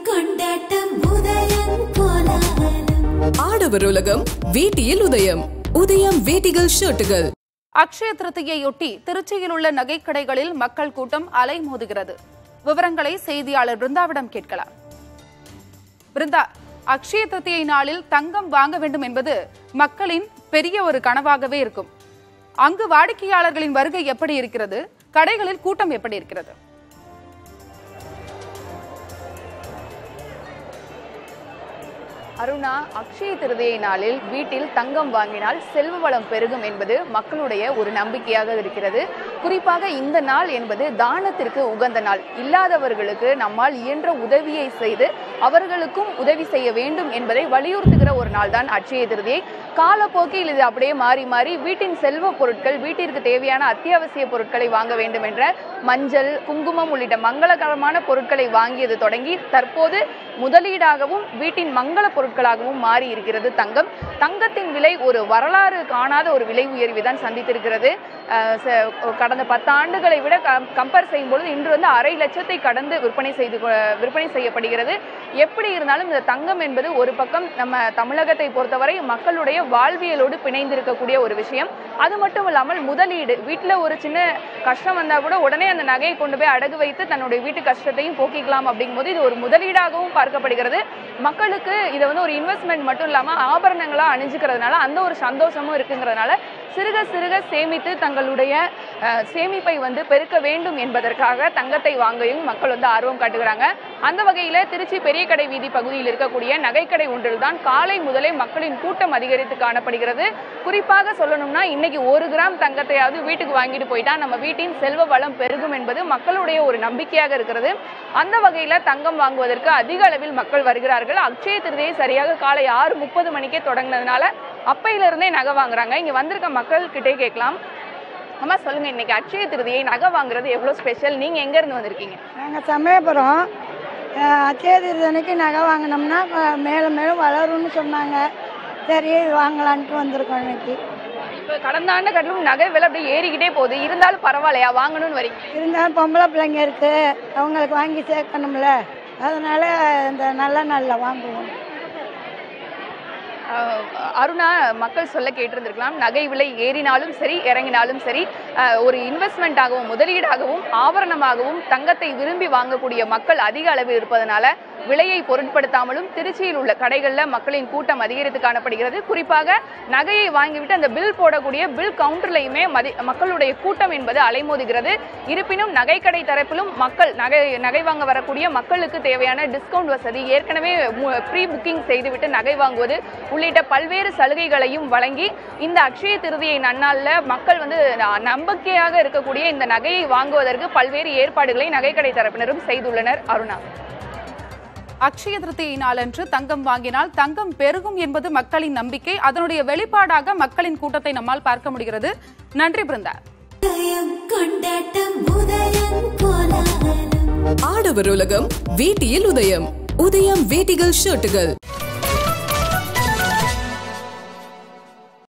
கொண்டாட்டம் உதயம் கோலாகலம் ஆடவர் உலகம் வேட்டியில் உதயம் உதயம் வேட்டிகள் ஷர்ட்டுகள் அக்ஷய திருத்தியையொட்டி திருச்சியில் உள்ள நகைக்கடைகளில் மக்கள் கூட்டம் அலைமோதுகிறது விவரங்களை செய்தியாளர் பிருந்தாவிடம் கேட்கலாம் பிருந்தா அக்ஷய திருத்தியை நாளில் தங்கம் வாங்க வேண்டும் என்பது மக்களின் பெரிய ஒரு கனவாகவே இருக்கும் அங்கு வாடிக்கையாளர்களின் வருகை எப்படி இருக்கிறது கடைகளில் கூட்டம் எப்படி இருக்கிறது அருணா அக்ஷய திருதியை நாளில் வீட்டில் தங்கம் வாங்கினால் செல்வ வளம் பெருகும் என்பது மக்களுடைய ஒரு நம்பிக்கையாக இருக்கிறது குறிப்பாக இந்த நாள் என்பது தானத்திற்கு உகந்த நாள் இல்லாதவர்களுக்கு நம்மால் இயன்ற உதவியை செய்து அவர்களுக்கும் உதவி செய்ய வேண்டும் என்பதை வலியுறுத்துகிற ஒரு நாள் தான் அட்சய திருதியை காலப்போக்கில் இது அப்படியே மாறி மாறி வீட்டின் செல்வ பொருட்கள் வீட்டிற்கு தேவையான அத்தியாவசிய பொருட்களை வாங்க வேண்டும் என்ற மஞ்சள் குங்குமம் உள்ளிட்ட மங்களகரமான பொருட்களை வாங்கியது தொடங்கி தற்போது முதலீடாகவும் வீட்டின் மங்கள பொருட்களாகவும் மாறி இருக்கிறது தங்கம் தங்கத்தின் விலை ஒரு வரலாறு காணாத ஒரு விலை உயர்வை தான் சந்தித்திருக்கிறது அஹ் ச- கடந்த பத்து ஆண்டுகளை விட கம்பேர் செய்யும் பொழுது இன்று வந்து அரை லட்சத்தை கடந்து விற்பனை செய்து கொ- விற்பனை செய்யப்படுகிறது எப்படி இருந்தாலும் இந்த தங்கம் என்பது ஒரு பக்கம் நம்ம தமிழகத்தை பொறுத்தவரை மக்களுடைய வாழ்வியலோடு பிணைந்திருக்கக்கூடிய ஒரு விஷயம் அது மட்டும் இல்லாமல் முதலீடு வீட்டில் ஒரு சின்ன கஷ்டம் வந்தால் கூட உடனே அந்த நகையை கொண்டு போய் அடகு வைத்து தன்னுடைய வீட்டு கஷ்டத்தையும் போக்கிக்கலாம் அப்படிங்கும்போது இது ஒரு முதலீடாகவும் பார்க்கப்படுகிறது மக்களுக்கு இதை வந்து ஒரு இன்வெஸ்ட்மெண்ட் மட்டும் இல்லாமல் ஆபரணங்களாக அணிஞ்சுக்கிறதுனால அந்த ஒரு சந்தோஷமும் இருக்குங்கிறதுனால சிறுக சிறுக சேமித்து தங்களுடைய அஹ், சேமிப்பை வந்து பெருக்க வேண்டும் என்பதற்காக தங்கத்தை வாங்கையும் மக்கள் வந்து ஆர்வம் காட்டுகிறாங்க அந்த வகையில் திருச்சி பெரிய கடை வீதி பகுதியில் இருக்கக்கூடிய நகைக்கடை ஒன்றில் தான் காலை முதலே மக்களின் கூட்டம் அதிகரித்து காணப்படுகிறது குறிப்பாக சொல்லணும்னா இன்னைக்கு ஒரு கிராம் தங்கத்தையாவது வீட்டுக்கு வாங்கிட்டு போயிட்டா நம்ம வீட்டின் செல்வ வளம் பெருகும் என்பது மக்களுடைய ஒரு நம்பிக்கையாக இருக்கிறது அந்த வகையில் தங்கம் வாங்குவதற்கு அதிக அளவில் மக்கள் வருகிறார்கள் அக்ஷய திருதியை சரியாக காலை ஆறு முப்பது மணிக்கே தொடங்கினதுனால அப்பையிலிருந்தே நகை வாங்குறாங்க இங்க வந்திருக்க மக்கள் கிட்டே கேட்கலாம் அம்மா சொல்லுங்க இன்னைக்கு அக்ஷய திருதியை நகை வாங்குறது எவ்வளவு ஸ்பெஷல் நீங்க எங்க இருந்து வந்திருக்கீங்க நாங்கள் சமயபுரம் அச்சேதி அன்னைக்கு நகை வாங்கினோம்னா அஹ், மேலும் மேலும் வளரும்னு சொன்னாங்க சரி வாங்கலான்ட்டு வந்திருக்கோம் இன்னைக்கு இப்ப கடந்த ஆண்டு கட்டிலும் நகை விலை அப்படியே ஏறிக்கிட்டே போகுது இருந்தாலும் பரவாயில்லையா வாங்கணும்னு வரீங்க இருந்தாலும் பொம்பளை பிள்ளைங்க இருக்கு அவங்களுக்கு வாங்கி சேர்க்கணும்ல அதனால இந்த நல்ல நாளில் வாங்குவோம் அஹ் அருணா மக்கள் சொல்ல கேட்டிருந்திருக்கலாம் நகை விலை ஏறினாலும் சரி இறங்கினாலும் சரி அஹ் ஒரு இன்வெஸ்ட்மெண்ட்டாகவும் முதலீடாகவும் ஆபரணமாகவும் தங்கத்தை விரும்பி வாங்கக்கூடிய மக்கள் அதிக அளவு இருப்பதனால விலையை பொருட்படுத்தாமலும் திருச்சியில் உள்ள கடைகளில் மக்களின் கூட்டம் அதிகரித்து காணப்படுகிறது குறிப்பாக நகையை வாங்கிவிட்டு அந்த பில் போடக்கூடிய பில் கவுண்டர்லையுமே மதி மக்களுடைய கூட்டம் என்பது அலைமோதுகிறது இருப்பினும் நகைக்கடை தரப்பிலும் மக்கள் நகை நகை வாங்க வரக்கூடிய மக்களுக்கு தேவையான டிஸ்கவுண்ட் வசதி ஏற்கனவே ப்ரீ புக்கிங் செய்துவிட்டு நகை வாங்குவது உள்ளிட்ட பல்வேறு சலுகைகளையும் வழங்கி இந்த அக்ஷய திருதியை நன்னாளில் மக்கள் வந்து ந- நம்பிக்கையாக இருக்கக்கூடிய இந்த நகையை வாங்குவதற்கு பல்வேறு ஏற்பாடுகளை நகைக்கடை தரப்பினரும் செய்துள்ளனர் அருணா அக்ஷய திருத்தியை நாளன்று தங்கம் வாங்கினால் தங்கம் பெருகும் என்பது மக்களின் நம்பிக்கை அதனுடைய வெளிப்பாடாக மக்களின் கூட்டத்தை நம்மால் பார்க்க முடிகிறது நன்றி பிருந்தா உதயம் கொண்டாட்டம் உதயம் கோலாகலம் ஆடவர் உலகம் வேட்டியில் உதயம் உதயம் வேட்டிகள் ஷர்ட்டுகள்